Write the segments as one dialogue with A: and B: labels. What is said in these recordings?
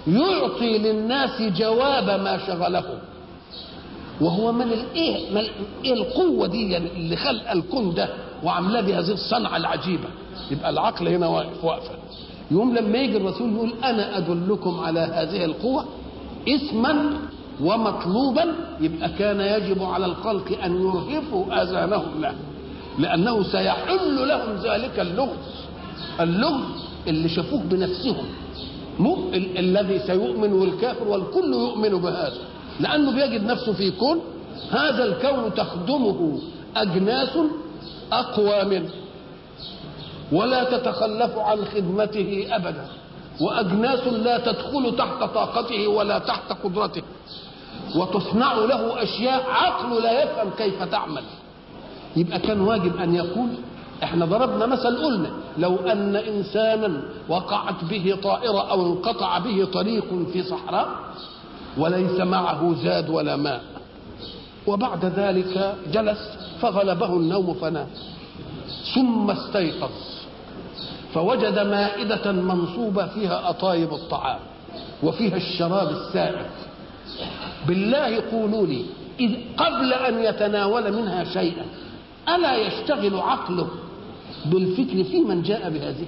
A: يعطي للناس جواب ما شغلهم وهو من الايه من ايه القوه دي اللي خلق الكون ده وعامله بهذه الصنعه العجيبه يبقى العقل هنا واقف واقفه يوم لما يجي الرسول يقول انا ادلكم على هذه القوه اسما ومطلوبا يبقى كان يجب على الخلق ان يرهفوا اذانهم له لانه سيحل لهم ذلك اللغز اللغز اللي شافوه بنفسهم مو ال- الذي سيؤمن والكافر والكل يؤمن بهذا لانه بيجد نفسه في كون هذا الكون تخدمه اجناس اقوى منه ولا تتخلف عن خدمته ابدا واجناس لا تدخل تحت طاقته ولا تحت قدرته وتصنع له اشياء عقله لا يفهم كيف تعمل يبقى كان واجب ان يقول احنا ضربنا مثل قلنا لو ان انسانا وقعت به طائره او انقطع به طريق في صحراء وليس معه زاد ولا ماء وبعد ذلك جلس فغلبه النوم فنام ثم استيقظ فوجد مائدة منصوبة فيها أطايب الطعام وفيها الشراب السائغ بالله قولوا لي إذ قبل أن يتناول منها شيئا ألا يشتغل عقله بالفكر في من جاء بهذه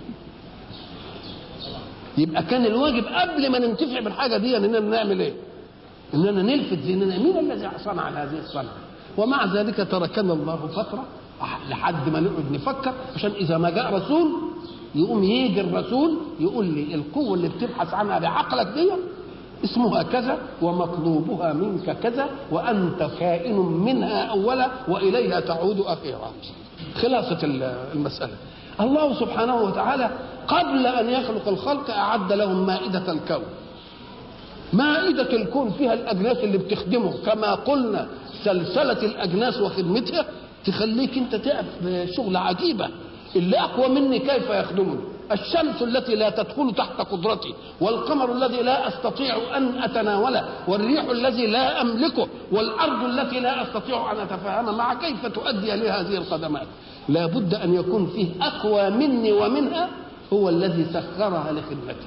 A: يبقى كان الواجب قبل ما ننتفع بالحاجة دي أننا نعمل إيه اننا نلفت ذهننا مين الذي صنع هذه الصنعه ومع ذلك تركنا الله فتره لحد ما نقعد نفكر عشان اذا ما جاء رسول يقوم يجي الرسول يقول لي القوه اللي بتبحث عنها بعقلك دي اسمها كذا ومطلوبها منك كذا وانت كائن منها اولا واليها تعود اخيرا خلاصه المساله الله سبحانه وتعالى قبل ان يخلق الخلق اعد لهم مائده الكون مائدة الكون فيها الأجناس اللي بتخدمه كما قلنا سلسلة الأجناس وخدمتها تخليك أنت تقف شغلة عجيبة اللي أقوى مني كيف يخدمني الشمس التي لا تدخل تحت قدرتي والقمر الذي لا أستطيع أن أتناوله والريح الذي لا أملكه والأرض التي لا أستطيع أن أتفهم مع كيف تؤدي لي هذه الخدمات لا بد أن يكون فيه أقوى مني ومنها هو الذي سخرها لخدمتي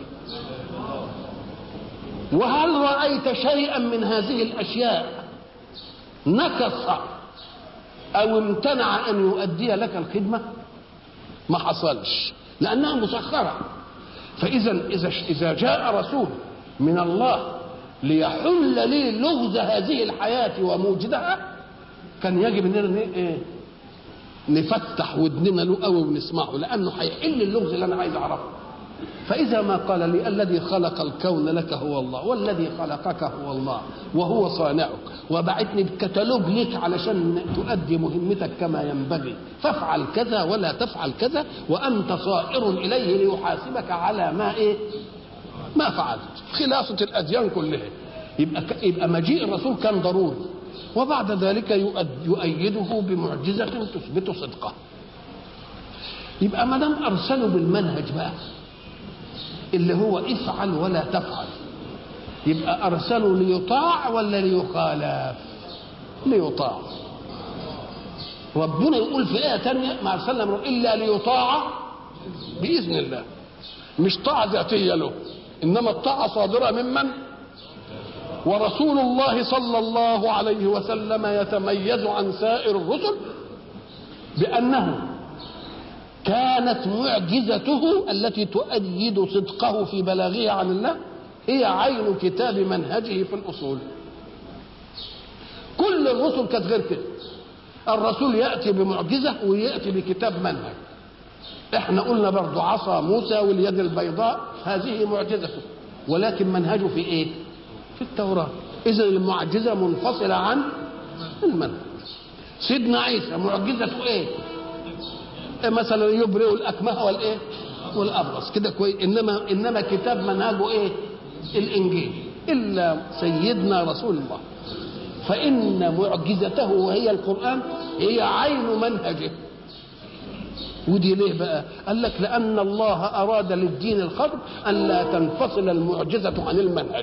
A: وهل رأيت شيئا من هذه الأشياء نكص أو امتنع أن يؤدي لك الخدمة ما حصلش لأنها مسخرة فإذا إذا إذا جاء رسول من الله ليحل لي لغز هذه الحياة وموجدها كان يجب أننا إيه نفتح ودننا له قوي ونسمعه لأنه هيحل اللغز اللي أنا عايز أعرفه فإذا ما قال لي الذي خلق الكون لك هو الله والذي خلقك هو الله وهو صانعك وبعتني بكتالوج لك علشان تؤدي مهمتك كما ينبغي فافعل كذا ولا تفعل كذا وأنت صائر إليه ليحاسبك على ما إيه ما فعلت خلاصة الأديان كلها يبقى يبقى مجيء الرسول كان ضروري وبعد ذلك يؤيده بمعجزة تثبت صدقه يبقى ما دام أرسلوا بالمنهج بقى اللي هو افعل ولا تفعل يبقى ارسلوا ليطاع ولا ليخالف ليطاع ربنا يقول في ايه تانية ما ارسلنا من الا ليطاع باذن الله مش طاعه ذاتيه له انما الطاعه صادره ممن ورسول الله صلى الله عليه وسلم يتميز عن سائر الرسل بانه كانت معجزته التي تؤيد صدقه في بلاغه عن الله هي عين كتاب منهجه في الاصول كل الرسل كانت غير كده الرسول ياتي بمعجزه وياتي بكتاب منهج احنا قلنا برضو عصا موسى واليد البيضاء هذه معجزته ولكن منهجه في ايه في التوراه اذا المعجزه منفصله عن المنهج سيدنا عيسى معجزته ايه مثلا يبرئ الاكمه والايه والابرص كده كويس انما انما كتاب منهجه ايه الانجيل الا سيدنا رسول الله فان معجزته وهي القران هي عين منهجه ودي ليه بقى قال لك لان الله اراد للدين الخضر ان لا تنفصل المعجزه عن المنهج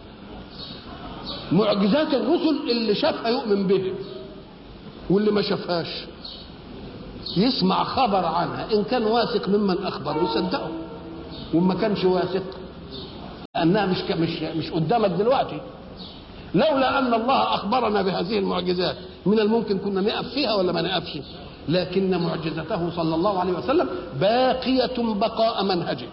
A: معجزات الرسل اللي شافها يؤمن به واللي ما شافهاش يسمع خبر عنها ان كان واثق ممن اخبر يصدقه وما كانش واثق لانها مش مش مش قدامك دلوقتي لولا ان الله اخبرنا بهذه المعجزات من الممكن كنا نقف فيها ولا ما نقفش لكن معجزته صلى الله عليه وسلم باقيه بقاء منهجه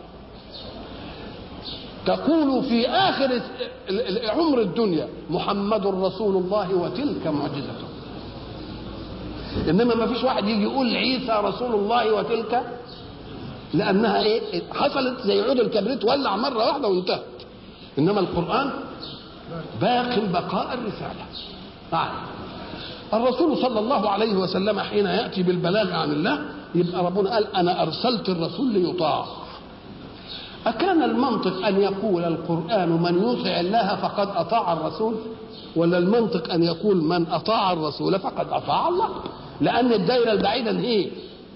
A: تقول في اخر عمر الدنيا محمد رسول الله وتلك معجزته انما ما فيش واحد يجي يقول عيسى رسول الله وتلك لانها ايه حصلت زي عود الكبريت ولع مره واحده وانتهت انما القران باق بقاء الرساله نعم الرسول صلى الله عليه وسلم حين ياتي بالبلاغ عن الله يبقى ربنا قال انا ارسلت الرسول ليطاع أكان المنطق أن يقول القرآن من يطع الله فقد أطاع الرسول ولا المنطق أن يقول من أطاع الرسول فقد أطاع الله لأن الدائرة البعيدة هي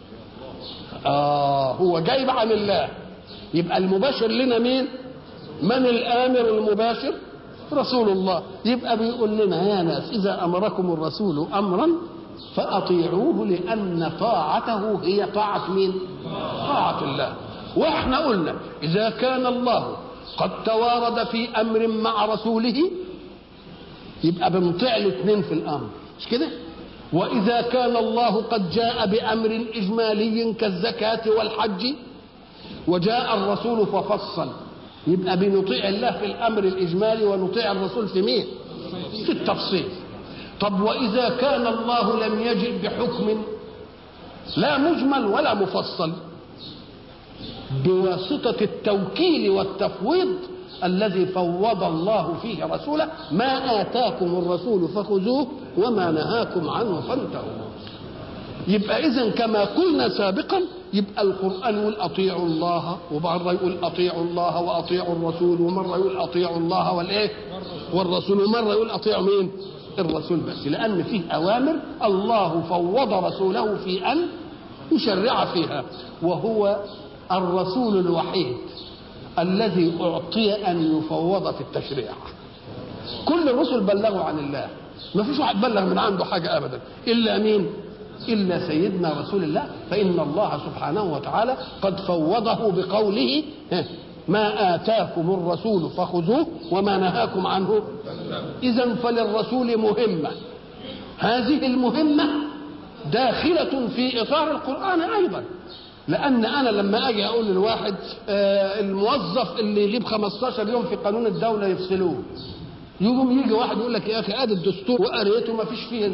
A: آه هو جايب عن الله يبقى المباشر لنا مين من الآمر المباشر رسول الله يبقى بيقول لنا يا ناس إذا أمركم الرسول أمرا فأطيعوه لأن طاعته هي طاعة مين طاعة الله واحنا قلنا اذا كان الله قد توارد في امر مع رسوله يبقى بنطيع الاثنين في الامر مش كده واذا كان الله قد جاء بامر اجمالي كالزكاه والحج وجاء الرسول ففصل يبقى بنطيع الله في الامر الاجمالي ونطيع الرسول في مين في التفصيل طب واذا كان الله لم يجئ بحكم لا مجمل ولا مفصل بواسطة التوكيل والتفويض الذي فوض الله فيه رسوله ما آتاكم الرسول فخذوه وما نهاكم عنه فانتهوا يبقى إذا كما قلنا سابقا يبقى القرآن يقول أطيعوا الله ومرة يقول أطيعوا الله وأطيعوا الرسول ومرة يقول أطيعوا الله والإيه والرسول ومرة يقول أطيعوا مين الرسول بس لأن فيه أوامر الله فوض رسوله في أن يشرع فيها وهو الرسول الوحيد الذي أعطي أن يفوض في التشريع كل الرسل بلغوا عن الله ما فيش واحد بلغ من عنده حاجة أبدا إلا مين إلا سيدنا رسول الله فإن الله سبحانه وتعالى قد فوضه بقوله ما آتاكم الرسول فخذوه وما نهاكم عنه إذا فللرسول مهمة هذه المهمة داخلة في إطار القرآن أيضا لان انا لما اجي اقول للواحد آه الموظف اللي يغيب 15 يوم في قانون الدوله يفصلوه يقوم يجي واحد يقول لك يا اخي ادي الدستور وقريته ما فيش فيه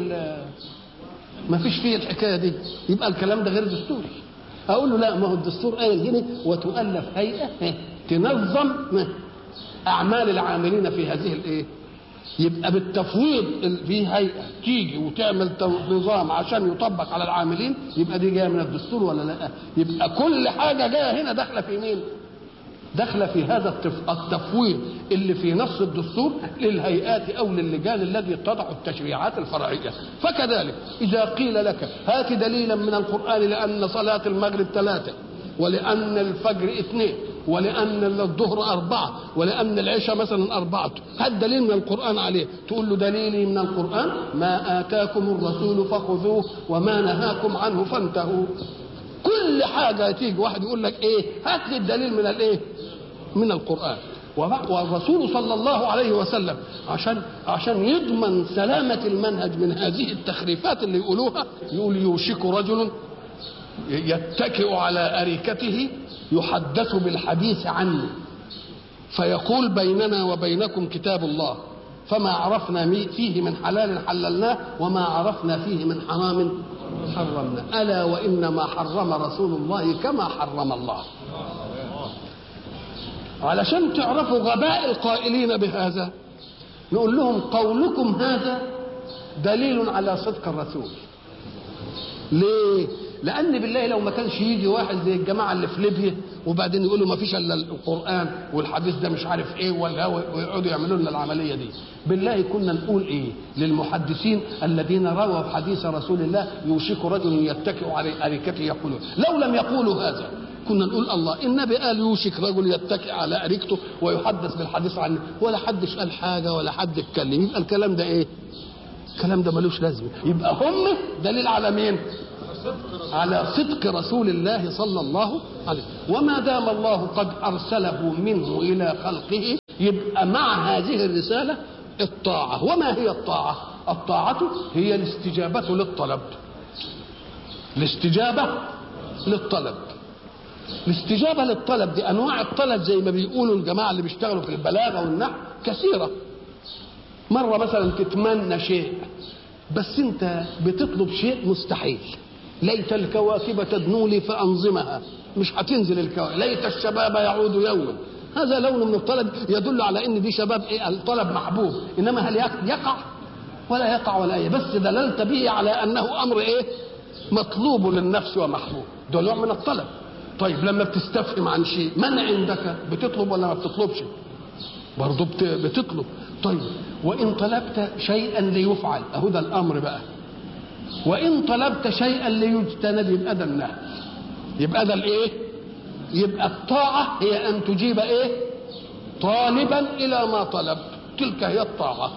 A: ما فيش فيه الحكايه دي يبقى الكلام ده غير دستوري اقول له لا ما هو الدستور قايل هنا وتؤلف هيئه تنظم اعمال العاملين في هذه الايه يبقى بالتفويض في هيئه تيجي وتعمل نظام عشان يطبق على العاملين يبقى دي جايه من الدستور ولا لا؟ يبقى كل حاجه جايه هنا داخله في مين؟ داخله في هذا التفويض اللي في نص الدستور للهيئات او للجان الذي تضع التشريعات الفرعيه فكذلك اذا قيل لك هات دليلا من القران لان صلاه المغرب ثلاثه ولان الفجر اثنين ولأن الظهر أربعة ولأن العشاء مثلا أربعة هات دليل من القرآن عليه تقول له دليلي من القرآن ما آتاكم الرسول فخذوه وما نهاكم عنه فانتهوا كل حاجة تيجي واحد يقول لك إيه هات لي الدليل من الإيه من القرآن والرسول صلى الله عليه وسلم عشان عشان يضمن سلامة المنهج من هذه التخريفات اللي يقولوها يقول يوشك رجل يتكئ على أريكته يحدث بالحديث عني فيقول بيننا وبينكم كتاب الله فما عرفنا فيه من حلال حللناه وما عرفنا فيه من حرام حرمنا ألا وإنما حرم رسول الله كما حرم الله علشان تعرفوا غباء القائلين بهذا نقول لهم قولكم هذا دليل على صدق الرسول ليه لان بالله لو ما كانش يجي واحد زي الجماعه اللي في ليبيا وبعدين يقولوا ما فيش الا القران والحديث ده مش عارف ايه ولا ويقعدوا يعملوا لنا العمليه دي بالله كنا نقول ايه للمحدثين الذين رووا حديث رسول الله يوشك رجل يتكئ على اريكته يقولون لو لم يقولوا هذا كنا نقول الله النبي قال يوشك رجل يتكئ على اريكته ويحدث بالحديث عنه ولا حدش قال حاجه ولا حد اتكلم يبقى الكلام ده ايه الكلام ده ملوش لازمه يبقى هم دليل على مين على صدق رسول الله صلى الله عليه وسلم وما دام الله قد أرسله منه إلى خلقه يبقى مع هذه الرسالة الطاعة وما هي الطاعة الطاعة هي الاستجابة للطلب الاستجابة للطلب الاستجابة للطلب دي أنواع الطلب زي ما بيقولوا الجماعة اللي بيشتغلوا في البلاغة والنحو كثيرة مرة مثلا تتمنى شيء بس انت بتطلب شيء مستحيل ليت الكواكب تدنو لي فانظمها مش هتنزل الكواكب ليت الشباب يعود يوما هذا لون من الطلب يدل على ان دي شباب ايه الطلب محبوب انما هل يقع ولا يقع ولا ايه بس دللت به على انه امر ايه مطلوب للنفس ومحبوب ده نوع من الطلب طيب لما بتستفهم عن شيء من عندك بتطلب ولا ما بتطلبش برضه بتطلب طيب وان طلبت شيئا ليفعل اهو ده الامر بقى وان طلبت شيئا ليجتنب يبقى ده النهي يبقى ده الايه يبقى الطاعه هي ان تجيب ايه طالبا الى ما طلب تلك هي الطاعه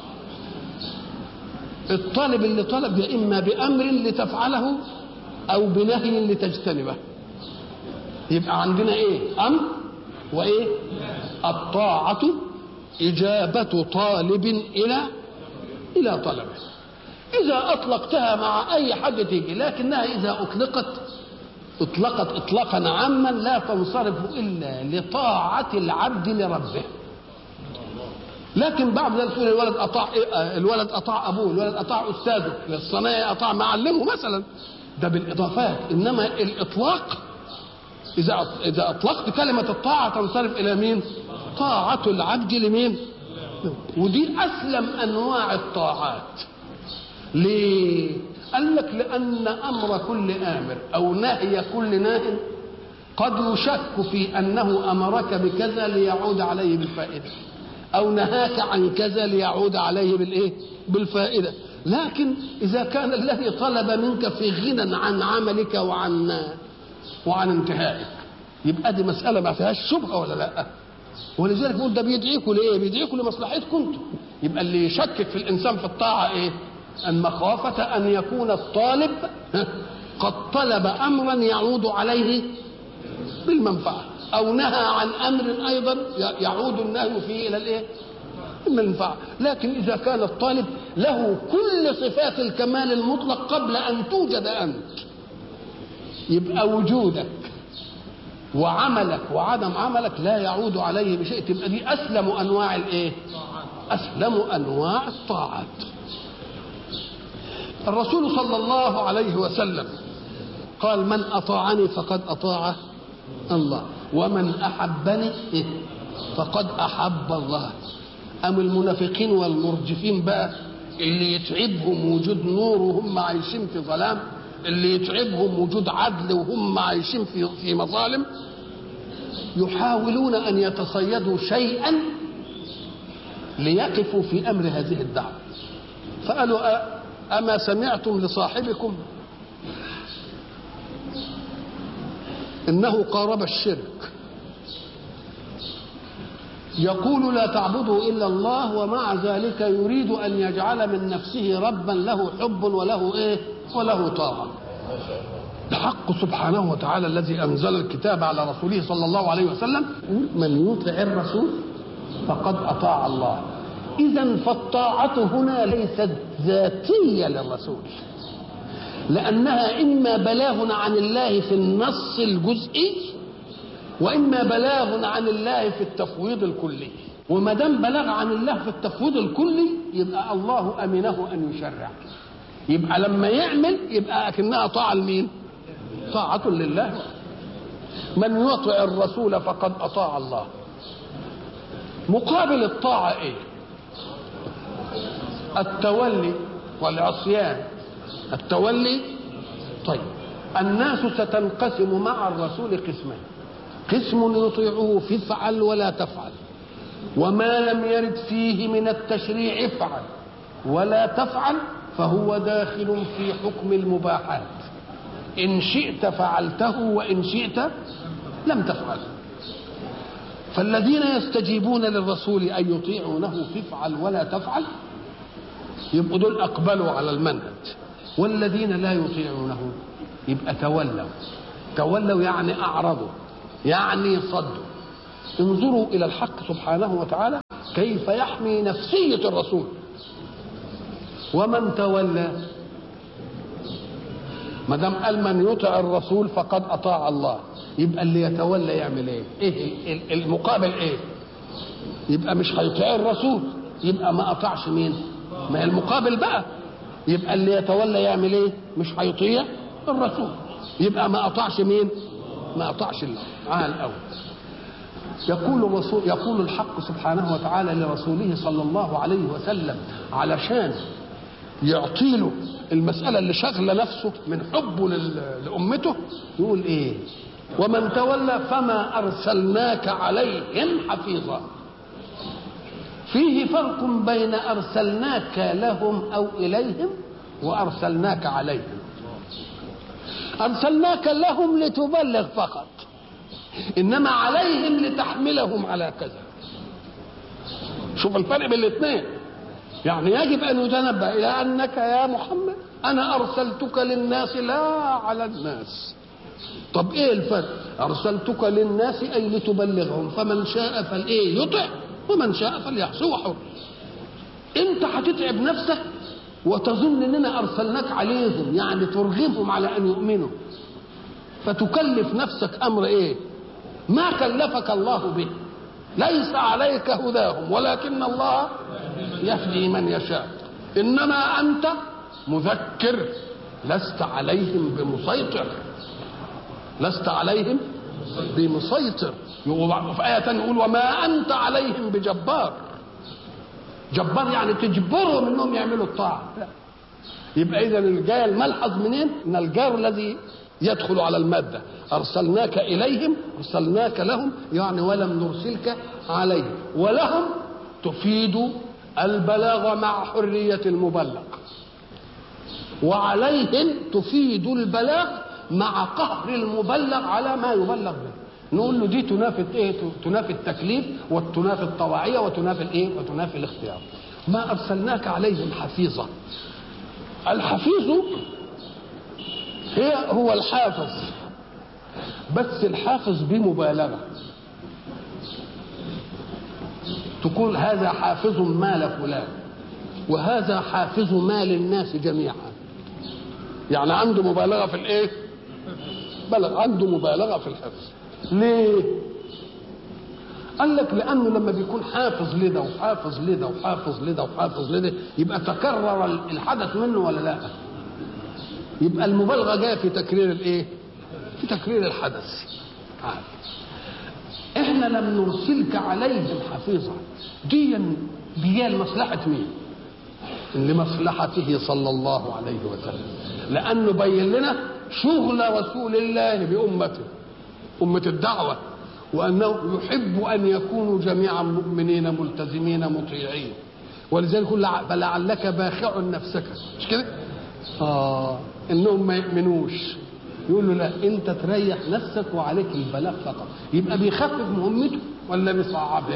A: الطالب اللي طلب يا اما بامر لتفعله او بنهي لتجتنبه يبقى عندنا ايه امر وايه الطاعه اجابه طالب الى الى طلبه اذا اطلقتها مع اي حد تيجي لكنها اذا اطلقت اطلقت اطلاقا عاما لا تنصرف الا لطاعه العبد لربه لكن بعد ذلك تقول الولد اطاع الولد اطاع ابوه الولد اطاع استاذه الصنايعي اطاع معلمه مثلا ده بالاضافات انما الاطلاق اذا اذا اطلقت كلمه الطاعه تنصرف الى مين طاعه العبد لمين ودي اسلم انواع الطاعات ليه قال لك لان امر كل امر او نهي كل ناه قد يشك في انه امرك بكذا ليعود عليه بالفائده او نهاك عن كذا ليعود عليه بالايه بالفائده لكن اذا كان الذي طلب منك في غنى عن عملك وعن وعن انتهائك يبقى دي مساله ما فيهاش شبهه ولا لا ولذلك بيقول ده بيدعيكم ليه بيدعيكم لمصلحتكم انتم يبقى اللي يشكك في الانسان في الطاعه ايه ان مخافه ان يكون الطالب قد طلب امرا يعود عليه بالمنفعه او نهى عن امر ايضا يعود النهي فيه الى الايه المنفعه لكن اذا كان الطالب له كل صفات الكمال المطلق قبل ان توجد انت يبقى وجودك وعملك وعدم عملك لا يعود عليه بشيء تبقى دي اسلم انواع الايه اسلم انواع الطاعات الرسول صلى الله عليه وسلم قال من اطاعني فقد اطاع الله ومن احبني فقد احب الله ام المنافقين والمرجفين بقى اللي يتعبهم وجود نور وهم عايشين في ظلام اللي يتعبهم وجود عدل وهم عايشين في في مظالم يحاولون ان يتصيدوا شيئا ليقفوا في امر هذه الدعوه فقالوا اما سمعتم لصاحبكم انه قارب الشرك يقول لا تعبدوا الا الله ومع ذلك يريد ان يجعل من نفسه ربا له حب وله ايه وله طاعه الحق سبحانه وتعالى الذي انزل الكتاب على رسوله صلى الله عليه وسلم من يطع الرسول فقد اطاع الله اذا فالطاعه هنا ليست ذاتيه للرسول لانها اما بلاغ عن الله في النص الجزئي واما بلاغ عن الله في التفويض الكلي وما دام بلاغ عن الله في التفويض الكلي يبقى الله امنه ان يشرع يبقى لما يعمل يبقى اكنها طاعه لمين طاعه لله من يطع الرسول فقد اطاع الله مقابل الطاعه ايه التولي والعصيان التولي طيب الناس ستنقسم مع الرسول قسمين قسم يطيعه في افعل ولا تفعل وما لم يرد فيه من التشريع افعل ولا تفعل فهو داخل في حكم المباحات ان شئت فعلته وان شئت لم تفعل فالذين يستجيبون للرسول ان يطيعونه في افعل ولا تفعل يبقوا دول اقبلوا على المنهج والذين لا يطيعونه يبقى تولوا تولوا يعني اعرضوا يعني صدوا انظروا الى الحق سبحانه وتعالى كيف يحمي نفسيه الرسول ومن تولى ما دام قال من يطع الرسول فقد اطاع الله يبقى اللي يتولى يعمل ايه؟ ايه المقابل ايه؟ يبقى مش هيطيع الرسول يبقى ما اطاعش مين؟ ما المقابل بقى يبقى اللي يتولى يعمل ايه؟ مش هيطيع الرسول يبقى ما اطاعش مين؟ ما اطاعش الله تعالى الاول يقول الرسول يقول الحق سبحانه وتعالى لرسوله صلى الله عليه وسلم علشان يعطي له المسألة اللي شغلة نفسه من حبه لأمته يقول إيه ومن تولى فما أرسلناك عليهم حفيظا فيه فرق بين أرسلناك لهم أو إليهم وأرسلناك عليهم أرسلناك لهم لتبلغ فقط إنما عليهم لتحملهم على كذا شوف الفرق بين الاثنين يعني يجب أن يتنبه إلى أنك يا محمد أنا أرسلتك للناس لا على الناس طب إيه الفرق أرسلتك للناس أي لتبلغهم فمن شاء فالإيه يطع ومن شاء فليعصي هو حر أنت هتتعب نفسك وتظن أننا أرسلناك عليهم يعني ترغبهم على أن يؤمنوا فتكلف نفسك أمر إيه ما كلفك الله به ليس عليك هداهم ولكن الله يهدي من يشاء انما انت مذكر لست عليهم بمسيطر لست عليهم بمسيطر في آية تانية يقول وما أنت عليهم بجبار جبار يعني تجبرهم انهم يعملوا الطاعة يبقى إذا الجاي الملحظ منين؟ إن الجار الذي يدخل على المادة أرسلناك إليهم أرسلناك لهم يعني ولم نرسلك عليهم ولهم تفيد البلاغ مع حرية المبلغ وعليهم تفيد البلاغ مع قهر المبلغ على ما يبلغ به نقول له دي تنافي ايه تنافي التكليف وتنافي الطواعيه وتنافي الايه وتنافي الاختيار ما ارسلناك عليهم حفيظا الحفيظ هي هو الحافظ بس الحافظ بمبالغه تقول هذا حافظ مال فلان وهذا حافظ مال الناس جميعا يعني عنده مبالغه في الايه بلغ عنده مبالغه في الحفظ ليه قال لك لانه لما بيكون حافظ لده وحافظ لده وحافظ لده وحافظ لده يبقى تكرر الحدث منه ولا لا يبقى المبالغه جايه في تكرير الايه في تكرير الحدث عادي. احنا لم نرسلك عليهم حفيظا دي دي لمصلحه مين لمصلحته صلى الله عليه وسلم لانه بين لنا شغل رسول الله بامته امه الدعوه وانه يحب ان يكونوا جميعا مؤمنين ملتزمين مطيعين ولذلك يقول فلعلك باخع نفسك مش كده؟ اه انهم ما يؤمنوش يقول له لا انت تريح نفسك وعليك البلاغ فقط يبقى بيخفف مهمته ولا بيصعبها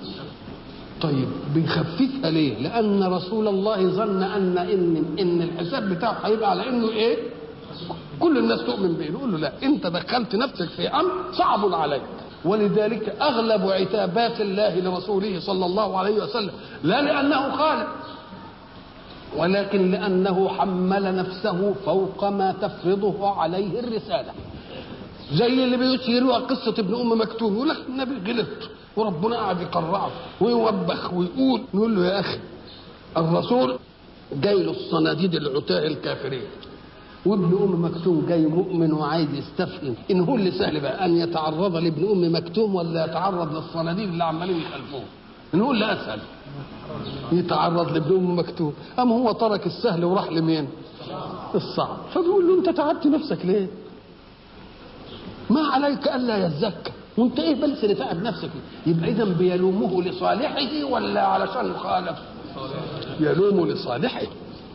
A: طيب بيخففها ليه لان رسول الله ظن ان ان ان الحساب بتاعه هيبقى على انه ايه كل الناس تؤمن به نقول له لا انت دخلت نفسك في امر صعب عليك ولذلك اغلب عتابات الله لرسوله صلى الله عليه وسلم لا لانه خالق ولكن لأنه حمل نفسه فوق ما تفرضه عليه الرسالة زي اللي بيسيروا قصة ابن أم مكتوم يقول لك النبي غلط وربنا قاعد يقرعه ويوبخ ويقول نقول له يا أخي الرسول جاي له الصناديد العتاه الكافرين وابن ام مكتوم جاي مؤمن وعايز يستفهم ان هو اللي سهل بقى ان يتعرض لابن ام مكتوم ولا يتعرض للصناديد اللي عمالين يخلفوه ان هو اللي اسهل يتعرض لابن ام مكتوم اما هو ترك السهل وراح لمين الصعب فبيقول له انت تعبت نفسك ليه ما عليك الا يزكى وانت ايه بس اللي تعب نفسك يبقى اذا بيلومه لصالحه ولا علشان خالف يلوم لصالحه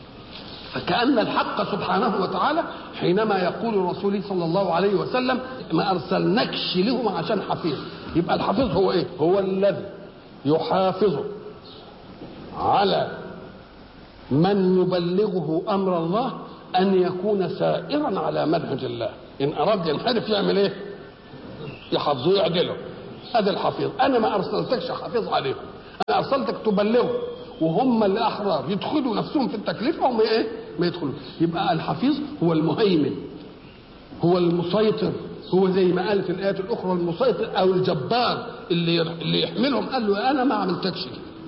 A: فكأن الحق سبحانه وتعالى حينما يقول الرسول صلى الله عليه وسلم ما أرسلناكش لهم عشان حفيظ يبقى الحفيظ هو إيه؟ هو الذي يحافظ على من يبلغه أمر الله ان يكون سائرا على منهج الله ان اراد ينحرف يعمل ايه يحفظه يعدله هذا الحفيظ انا ما ارسلتكش حفيظ عليهم انا ارسلتك تبلغه وهم اللي احرار يدخلوا نفسهم في التكليف او ما ايه ما يدخلوا يبقى الحفيظ هو المهيمن هو المسيطر هو زي ما قال في الايات الاخرى المسيطر او الجبار اللي اللي يحملهم قال له انا ما عملتكش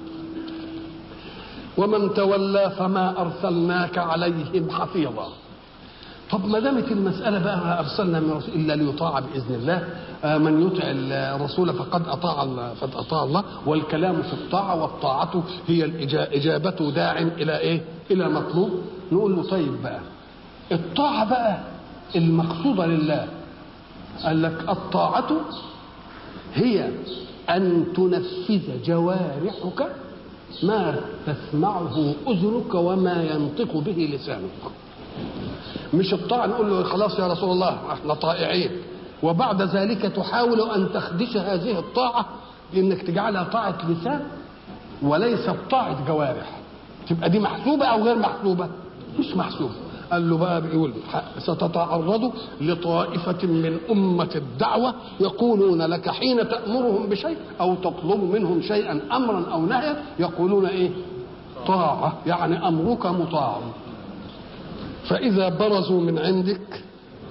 A: ومن تولى فما ارسلناك عليهم حفيظا طب ما دامت المسألة بقى ما أرسلنا من رسول إلا ليطاع بإذن الله آه من يطع الرسول فقد أطاع الله فقد أطاع الله والكلام في الطاعة والطاعة هي الإجابة داع إلى إيه؟ إلى مطلوب نقول له طيب بقى الطاعة بقى المقصودة لله قال لك الطاعة هي أن تنفذ جوارحك ما تسمعه أذنك وما ينطق به لسانك مش الطاعة نقول له خلاص يا رسول الله احنا طائعين وبعد ذلك تحاول أن تخدش هذه الطاعة بأنك تجعلها طاعة لسان وليست طاعة جوارح تبقى دي محسوبة أو غير محسوبة مش محسوبة قال له بقى بيقول ستتعرض لطائفة من أمة الدعوة يقولون لك حين تأمرهم بشيء أو تطلب منهم شيئا أمرا أو نهيا يقولون إيه طاعة يعني أمرك مطاع فإذا برزوا من عندك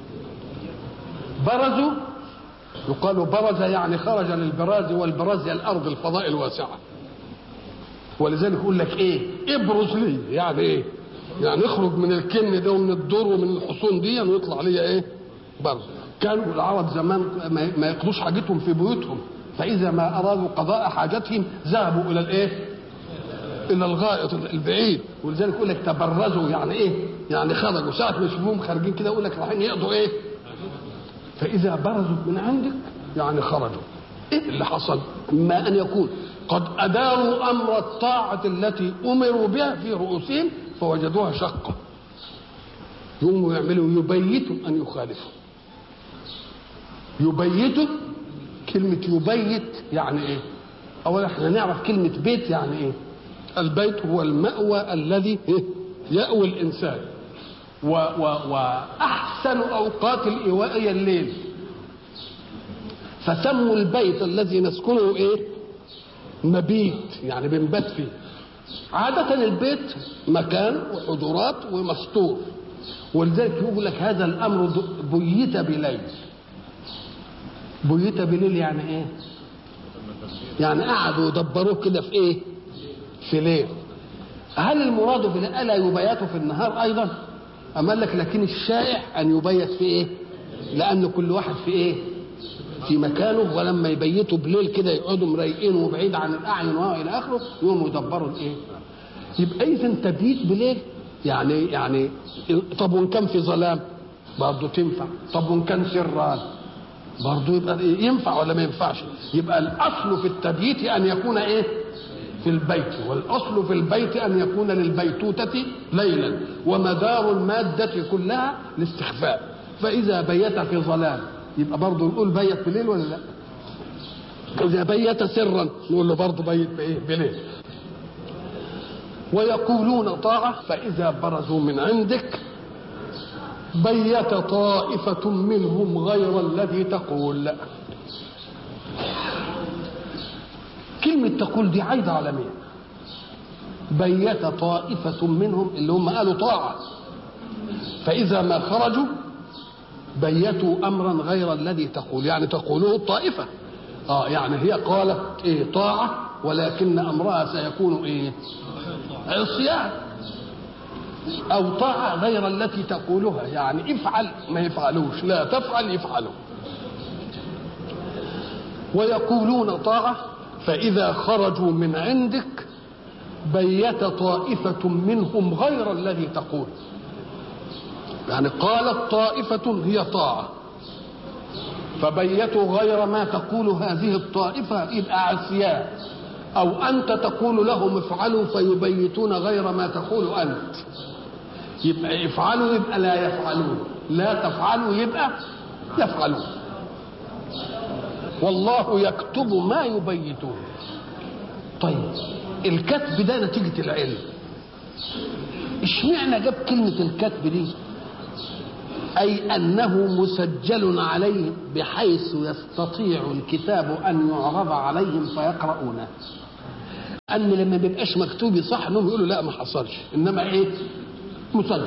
A: برزوا يقال برز يعني خرج للبراز والبراز هي الأرض الفضاء الواسعة ولذلك يقول لك إيه ابرز لي يعني إيه يعني اخرج من الكن ده ومن الدور ومن الحصون دي ويطلع لي ايه برز كانوا العرب زمان ما يقضوش حاجتهم في بيوتهم فاذا ما ارادوا قضاء حاجتهم ذهبوا الى الايه الى الغائط البعيد ولذلك يقول لك تبرزوا يعني ايه يعني خرجوا ساعه ما يشوفوهم خارجين كده يقول لك رايحين يقضوا ايه فاذا برزوا من عندك يعني خرجوا ايه اللي حصل ما ان يكون قد اداروا امر الطاعه التي امروا بها في رؤوسهم فوجدوها شقة يقوموا يعملوا يبيتوا أن يخالفوا يبيتوا كلمة يبيت يعني إيه؟ أولا احنا نعرف كلمة بيت يعني إيه؟ البيت هو المأوى الذي يأوي الإنسان و و وأحسن أوقات الإيواء هي الليل فسموا البيت الذي نسكنه إيه؟ مبيت يعني بنبات فيه عادة البيت مكان وحجرات ومستور ولذلك يقول لك هذا الأمر بيت بليل بيت بليل يعني ايه؟ يعني قعدوا يدبروه كده في ايه؟ في ليل هل المراد بليل ألا يبيت في النهار أيضا؟ أما قال لك لكن الشائع أن يبيت في ايه؟ لأن كل واحد في ايه؟ في مكانه ولما يبيتوا بليل كده يقعدوا مريقين وبعيد عن الاعين والى اخره يقوموا يدبروا الايه؟ يبقى اذا تبيت بليل يعني يعني طب وان كان في ظلام برضه تنفع طب وان كان سران برضه يبقى ينفع ولا ما ينفعش يبقى الاصل في التبييت ان يكون ايه في البيت والاصل في البيت ان يكون للبيتوتة ليلا ومدار المادة كلها الاستخفاء فاذا بيت في ظلام يبقى برضه نقول بيت بليل ولا لا اذا بيت سرا نقول له برضه بيت بايه بليل ويقولون طاعة فإذا برزوا من عندك بيت طائفة منهم غير الذي تقول كلمة تقول دي عايدة على مين بيت طائفة منهم اللي هم قالوا طاعة فإذا ما خرجوا بيتوا أمرا غير الذي تقول يعني تقوله الطائفة آه يعني هي قالت إيه طاعة ولكن أمرها سيكون إيه عصيان أو طاعة غير التي تقولها يعني افعل ما يفعلوش لا تفعل يفعلوا ويقولون طاعة فإذا خرجوا من عندك بيت طائفة منهم غير الذي تقول يعني قالت طائفة هي طاعة فبيتوا غير ما تقول هذه الطائفة يبقى عصيان أو أنت تقول لهم افعلوا فيبيتون غير ما تقول أنت يبقى افعلوا يبقى لا يفعلون لا تفعلوا يبقى يفعلون والله يكتب ما يبيتون طيب الكتب ده نتيجة العلم اشمعنى جاب كلمة الكتب دي أي أنه مسجل عليهم بحيث يستطيع الكتاب أن يعرض عليهم فيقرؤونه أن لما بيبقاش مكتوب صح إنهم يقولوا لا ما حصلش إنما إيه مسجل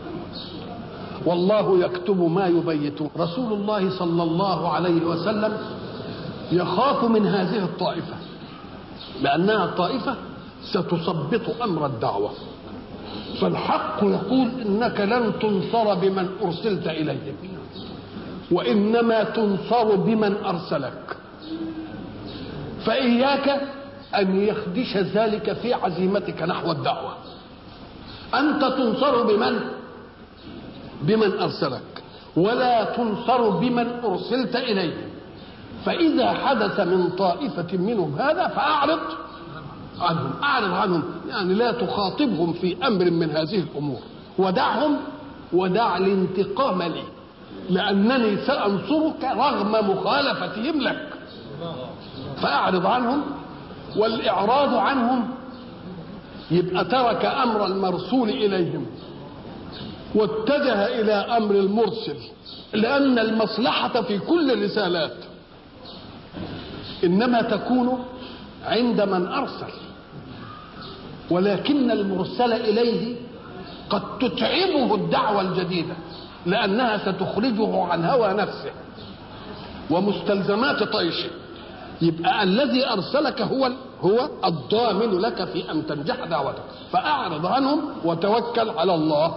A: والله يكتب ما يبيتون رسول الله صلى الله عليه وسلم يخاف من هذه الطائفة لأنها طائفة ستثبط أمر الدعوة فالحق يقول إنك لن تنصر بمن أرسلت إليهم وإنما تنصر بمن أرسلك فإياك أن يخدش ذلك في عزيمتك نحو الدعوة أنت تنصر بمن بمن أرسلك ولا تنصر بمن أرسلت إليه فإذا حدث من طائفة منهم هذا فأعرض عنهم أعرض عنهم يعني لا تخاطبهم في أمر من هذه الأمور ودعهم ودع الانتقام لي لأنني سأنصرك رغم مخالفتهم لك فأعرض عنهم والإعراض عنهم يبقى ترك أمر المرسول إليهم واتجه إلى أمر المرسل لأن المصلحة في كل الرسالات إنما تكون عند من أرسل ولكن المرسل إليه قد تتعبه الدعوة الجديدة لأنها ستخرجه عن هوى نفسه ومستلزمات طيشه يبقى الذي أرسلك هو هو الضامن لك في أن تنجح دعوتك فأعرض عنهم وتوكل على الله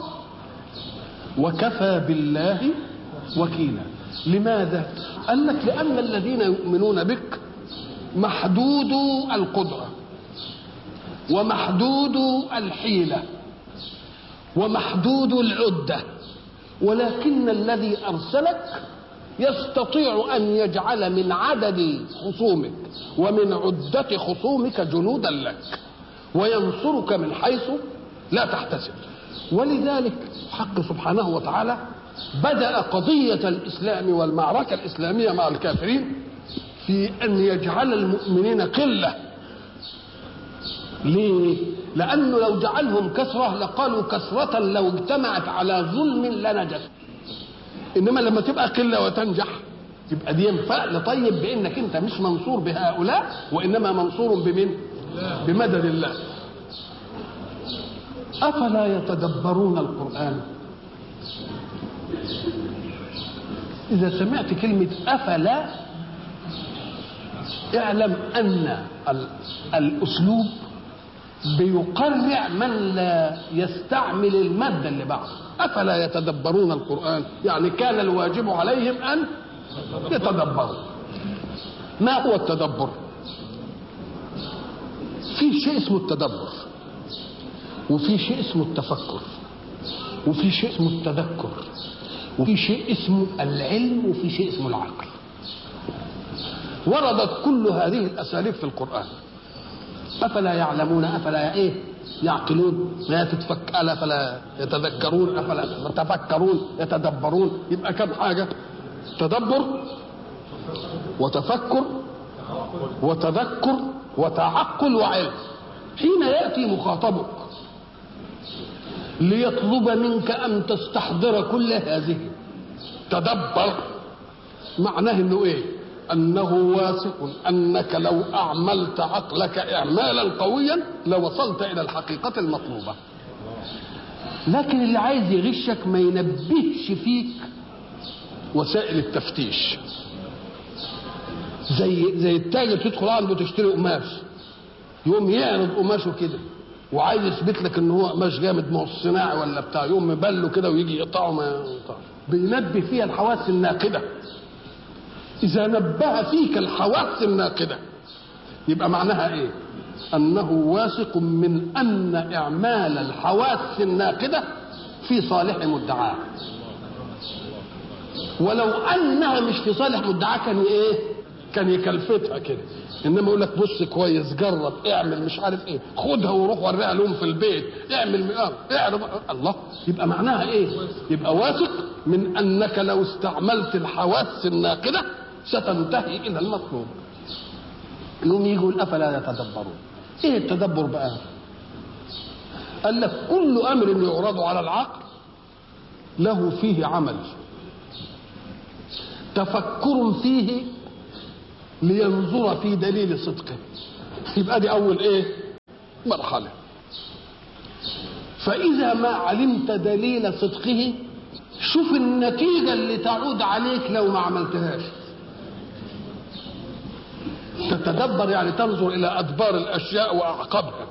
A: وكفى بالله وكيلا لماذا؟ قال لك لأن الذين يؤمنون بك محدود القدرة ومحدود الحيلة ومحدود العدة ولكن الذي أرسلك يستطيع أن يجعل من عدد خصومك ومن عدة خصومك جنودا لك وينصرك من حيث لا تحتسب ولذلك حق سبحانه وتعالى بدأ قضية الإسلام والمعركة الإسلامية مع الكافرين في أن يجعل المؤمنين قلة ليه؟ لأنه لو جعلهم كثرة لقالوا كثرة لو اجتمعت على ظلم لنجت إنما لما تبقى قلة وتنجح يبقى دي فعل طيب بأنك أنت مش منصور بهؤلاء وإنما منصور بمن؟ بمدد الله أفلا يتدبرون القرآن إذا سمعت كلمة أفلا اعلم أن الأسلوب بيقرع من لا يستعمل المادة اللي بعده أفلا يتدبرون القرآن يعني كان الواجب عليهم أن يتدبروا ما هو التدبر في شيء اسمه التدبر وفي شيء اسمه التفكر وفي شيء اسمه التذكر وفي شيء اسمه العلم وفي شيء اسمه العقل وردت كل هذه الاساليب في القران افلا يعلمون افلا ايه يعقلون لا تتفك الا فلا يتذكرون افلا يتفكرون يتدبرون يبقى كم حاجه تدبر وتفكر وتذكر وتعقل وعلم حين ياتي مخاطبك ليطلب منك ان تستحضر كل هذه تدبر معناه انه ايه انه واثق انك لو اعملت عقلك اعمالا قويا لوصلت الى الحقيقه المطلوبه لكن اللي عايز يغشك ما ينبهش فيك وسائل التفتيش زي زي التاجر تدخل عنده تشتري قماش يقوم يعرض قماشه كده وعايز يثبت لك ان هو قماش جامد ما هو صناعي ولا بتاع يقوم مبله كده ويجي يقطعه ما يقطعش بينبه فيها الحواس الناقده اذا نبه فيك الحواس الناقده يبقى معناها ايه انه واثق من ان اعمال الحواس الناقده في صالح مدعاه ولو انها مش في صالح مدعاه كان ايه كان يكلفتها كده انما يقول لك بص كويس جرب اعمل مش عارف ايه خدها وروح وريها لهم في البيت اعمل مقام اعرض الله يبقى معناها ايه يبقى واثق من انك لو استعملت الحواس الناقده ستنتهي الى المطلوب يقوم يقول افلا يتدبرون ايه التدبر بقى قال لك كل امر يعرض على العقل له فيه عمل تفكر فيه لينظر في دليل صدقه يبقى دي اول ايه مرحله فاذا ما علمت دليل صدقه شوف النتيجه اللي تعود عليك لو ما عملتهاش تتدبر يعني تنظر الى ادبار الاشياء واعقابها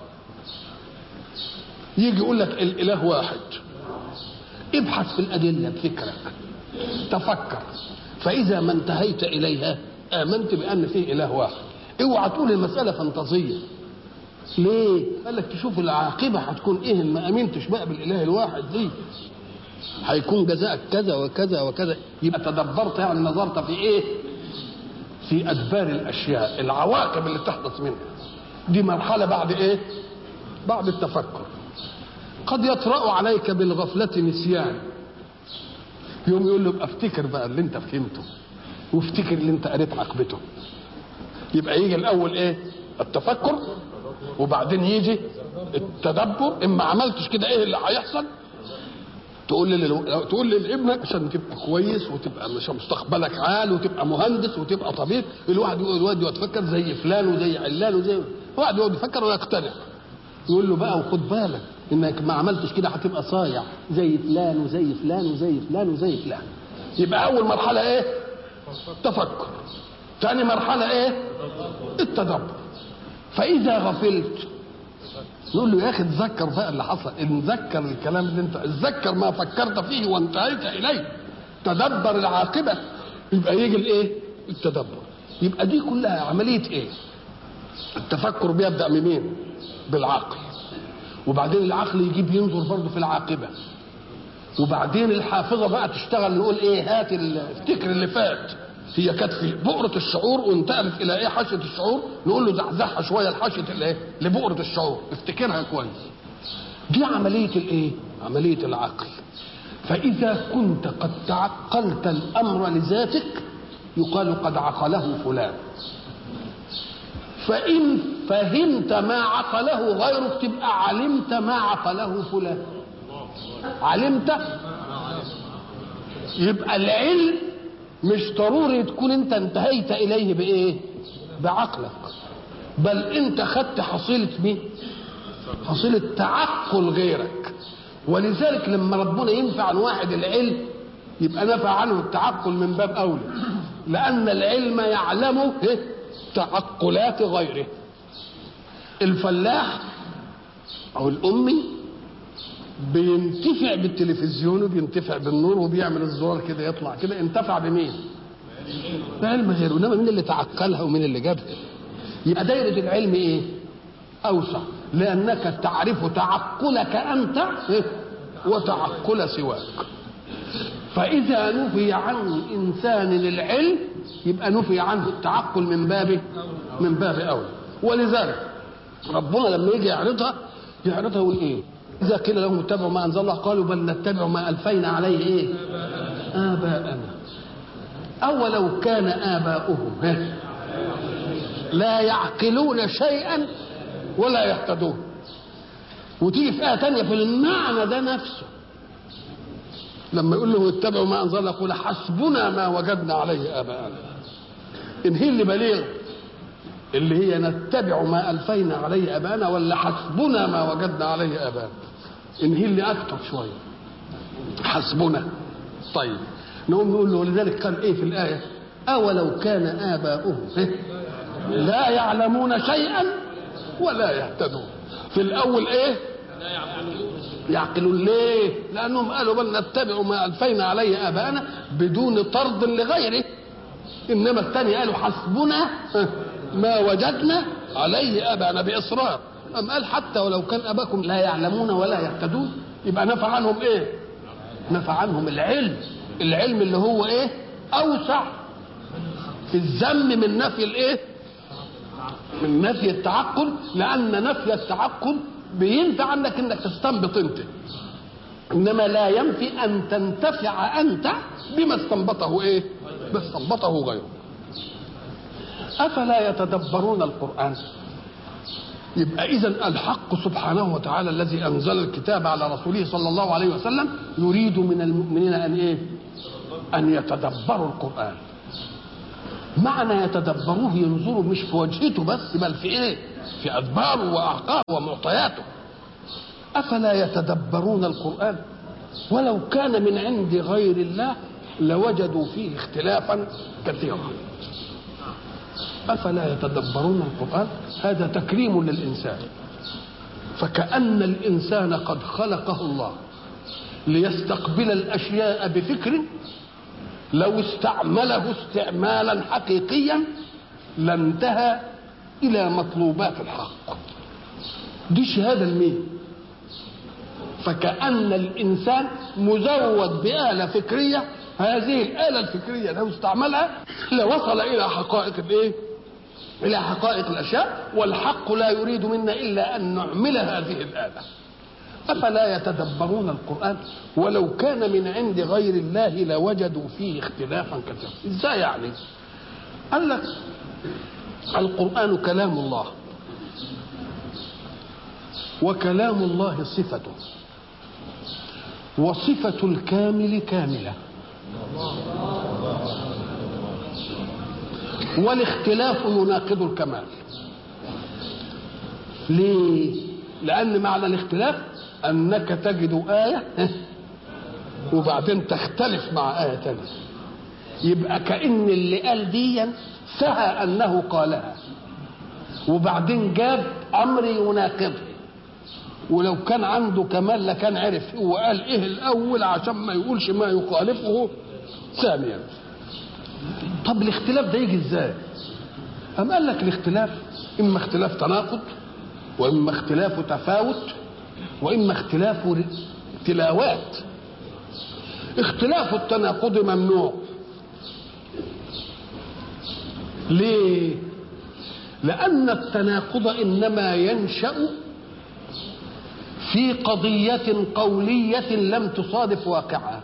A: يجي يقول لك الاله واحد ابحث في الادله بفكرك تفكر فاذا ما انتهيت اليها امنت بان في اله واحد اوعى تقول المساله فانتازيه ليه قال لك تشوف العاقبه هتكون ايه ما امنتش بقى بالاله الواحد دي هيكون جزاءك كذا وكذا وكذا يبقى تدبرت يعني نظرت في ايه في ادبار الاشياء العواقب اللي تحدث منها دي مرحله بعد ايه بعد التفكر قد يطرا عليك بالغفله نسيان يوم يقول له افتكر بقى اللي انت فهمته وافتكر اللي انت قريت عقبته يبقى يجي الاول ايه التفكر وبعدين يجي التدبر اما عملتش كده ايه اللي هيحصل تقول لي تقول لابنك عشان تبقى كويس وتبقى مش مستقبلك عال وتبقى مهندس وتبقى طبيب الواحد الواحد يقعد يفكر زي فلان وزي علان وزي واحد يقعد يفكر ويقتنع يقول له بقى وخد بالك انك ما عملتش كده هتبقى صايع زي فلان وزي فلان وزي فلان وزي فلان يبقى اول مرحله ايه تفكر ثاني مرحله ايه التدبر فاذا غفلت نقول له يا اخي تذكر بقى اللي حصل نذكر الكلام اللي انت تذكر ما فكرت فيه وانتهيت اليه تدبر العاقبه يبقى يجي الايه التدبر يبقى دي كلها عمليه ايه التفكر بيبدا منين بالعقل وبعدين العقل يجيب ينظر برضه في العاقبه وبعدين الحافظه بقى تشتغل نقول ايه هات افتكر اللي فات هي كانت في بؤرة الشعور وانتقلت إلى إيه حاشية الشعور نقول له زحزحها شوية لحاشية الإيه؟ لبؤرة الشعور افتكرها كويس. دي عملية الإيه؟ عملية العقل. فإذا كنت قد تعقلت الأمر لذاتك يقال قد عقله فلان. فإن فهمت ما عقله غيرك تبقى علمت ما عقله فلان. علمت يبقى العلم مش ضروري تكون انت انتهيت اليه بايه بعقلك بل انت خدت حصيله مين حصيله تعقل غيرك ولذلك لما ربنا ينفع عن واحد العلم يبقى نفع عنه التعقل من باب اولى لان العلم يعلم تعقلات غيره الفلاح او الامي بينتفع بالتلفزيون وبينتفع بالنور وبيعمل الزرار كده يطلع كده انتفع بمين؟ بعلم غيره انما مين اللي تعقلها ومين اللي جابها؟ يبقى دايره العلم ايه؟ اوسع لانك تعرف تعقلك انت وتعقل سواك فاذا نفي عن انسان العلم يبقى نفي عنه التعقل من باب من باب اولى ولذلك ربنا لما يجي يعرضها يعرضها يقول ايه؟ إذا قيل لهم اتبعوا ما أنزل الله قالوا بل نتبع ما ألفينا عليه إيه؟ آباءنا أولو كان آباؤهم لا يعقلون شيئا ولا يهتدون وتيجي في آية تانية في المعنى ده نفسه لما يقول له اتبعوا ما أنزل الله يقول حسبنا ما وجدنا عليه آباءنا إن هي اللي بليغ اللي هي نتبع ما ألفينا عليه أبانا ولا حسبنا ما وجدنا عليه أبانا إن هي اللي أكتر شوية حسبنا طيب نقوم نقول له ولذلك قال إيه في الآية أولو كان آباؤهم لا يعلمون شيئا ولا يهتدون في الأول إيه يعقلون ليه لأنهم قالوا بل نتبع ما ألفينا عليه آباءنا بدون طرد لغيره إنما الثاني قالوا حسبنا ما وجدنا عليه ابانا باصرار ام قال حتى ولو كان اباكم لا يعلمون ولا يهتدون يبقى نفع عنهم ايه نفع عنهم العلم العلم اللي هو ايه اوسع في الذم من نفي الايه من نفي التعقل لان نفي التعقل بينفع عنك انك تستنبط انت انما لا ينفي ان تنتفع انت بما استنبطه ايه بما استنبطه غيره افلا يتدبرون القران يبقى إذا الحق سبحانه وتعالى الذي أنزل الكتاب على رسوله صلى الله عليه وسلم يريد من المؤمنين أن إيه؟ أن يتدبروا القرآن معنى يتدبروه ينظروا مش في وجهته بس بل في ايه في ادباره واعقابه ومعطياته افلا يتدبرون القران ولو كان من عند غير الله لوجدوا فيه اختلافا كثيرا افلا يتدبرون القران هذا تكريم للانسان فكأن الإنسان قد خلقه الله ليستقبل الأشياء بفكر لو استعمله استعمالا حقيقيا لانتهى الى مطلوبات الحق دي شهاده لمين فكأن الإنسان مزود بآلة فكرية هذه الآلة الفكرية لو استعملها لوصل إلى حقائق الإيه؟ إلى حقائق الأشياء والحق لا يريد منا إلا أن نعمل هذه الآلة أفلا يتدبرون القرآن ولو كان من عند غير الله لوجدوا فيه اختلافا كثيرا إزاي يعني قال لك القرآن كلام الله وكلام الله صفته وصفة الكامل كاملة والاختلاف يناقض الكمال ليه لأن معنى الاختلاف أنك تجد آية وبعدين تختلف مع آية تانية يبقى كأن اللي قال ديا سهى أنه قالها وبعدين جاب أمر يناقضه ولو كان عنده كمال لكان عرف هو قال ايه الاول عشان ما يقولش ما يخالفه ثانيا طب الاختلاف ده يجي ازاي أم قال لك الاختلاف إما اختلاف تناقض وإما اختلاف تفاوت وإما اختلاف تلاوات اختلاف التناقض ممنوع ليه لأن التناقض إنما ينشأ في قضية قولية لم تصادف واقعها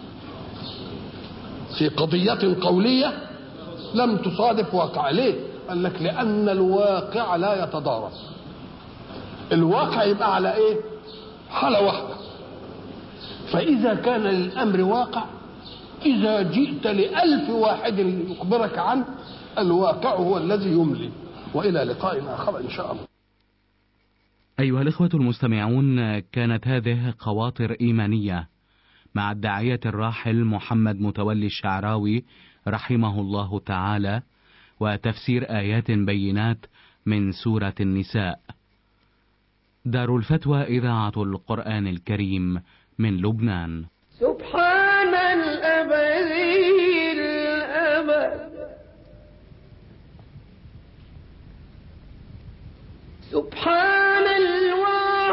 A: في قضية قولية لم تصادف واقعها ليه قال لك لأن الواقع لا يتضارب الواقع يبقى على ايه حالة واحدة فإذا كان للأمر واقع إذا جئت لألف واحد يخبرك عنه الواقع هو الذي يملي وإلى لقاء آخر إن شاء الله
B: أيها الإخوة المستمعون كانت هذه خواطر إيمانية مع الداعية الراحل محمد متولي الشعراوي رحمه الله تعالى وتفسير آيات بينات من سورة النساء دار الفتوى إذاعة القرآن الكريم من لبنان
C: سبحان الأبدي الأبد سبحان